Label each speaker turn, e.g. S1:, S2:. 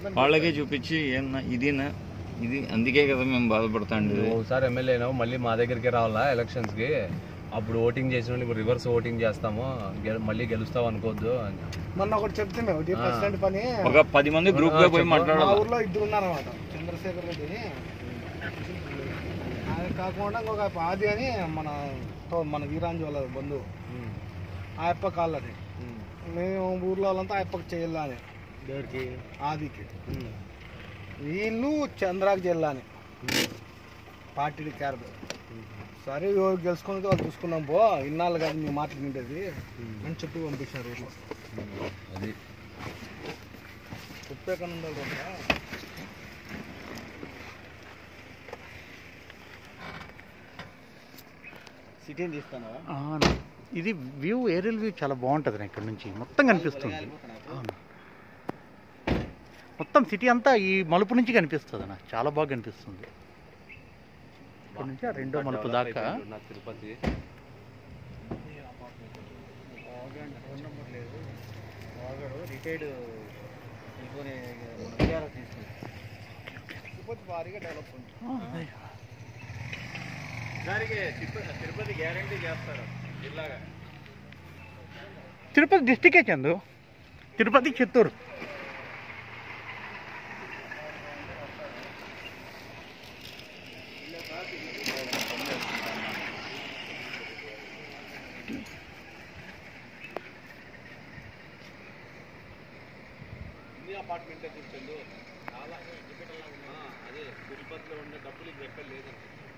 S1: వాళ్ళకే చూపించి ఏమన్నా ఇదేనా ఇది అందుకే కదా మేము బాధపడతాండి
S2: నువ్వు ఒకసారి ఎమ్మెల్యే అయినావు మళ్ళీ మా దగ్గరికి రావాలా ఎలక్షన్స్ కి అప్పుడు ఓటింగ్ చేసిన ఇప్పుడు రివర్స్ ఓటింగ్ చేస్తాము గె- మళ్ళీ గెలుస్తావు అనుకోవద్దు అని.
S3: మొన్న ఒకటి చెప్తున్నా ఒకటి ప్రెసిడెంట్ పని
S1: ఒక పది మంది గ్రూప్ గా పోయి
S3: మా
S1: మాట్లాడాలి
S3: ఊర్లో ఇద్దరు ఉన్నారన్నమాట చంద్రశేఖర్ రెడ్డి అని ఆయన కాకుండా ఇంకొక ఆది అని మన తో- మన వీరాంజు వాళ్ళ బంధువు ఆ అప్ప కాళ్ళది మేము ఊర్లో వాళ్ళంతా ఆ అప్పకి చేయాలని
S2: దేవుడికి
S3: ఆదికి వీళ్ళు చంద్రాకి చెల్లాని పార్టీ క్యారెట్ సరే ఎవరు గెలుచుకుని వాళ్ళు చూసుకున్నాం పో ఇన్నాళ్ళు కాదు మీ మాటలు వింటది అని చెప్పి పంపించారు ఊర్లో
S2: అది
S3: ఉప్పేకన ఉండాలి కదా. సిటీని తీస్తానా
S4: అవును. ఇది వ్యూ ఏరియల్ వ్యూ చాలా బాగుంటుంది నా ఇక్కడ నుంచి మొత్తం కనిపిస్తుంది అవును. మొత్తం సిటీ అంతా ఈ మలుపు నుంచి కనిపిస్తుంది నాకు చాలా బాగా కనిపిస్తుంది ఇక్కడ నుంచి ఆ రెండో మలుపు దాకా
S2: నా తిరుపతి
S3: రిటైర్డ్ తిరుపతి భారీగా డెవలప్ ఉంది
S4: ఆ, అదే.
S1: తిరుపతి గ్యారంటీ చేస్తారు జిల్లాగా
S4: తిరుపతి డిస్టికే చందు తిరుపతి చిత్తూరు
S2: ఇన్ని అపార్ట్మెంటే కూర్చోండు చాలా అదే తిరుపతిలో ఉండే డబ్బులు ఇక్కడ లేదు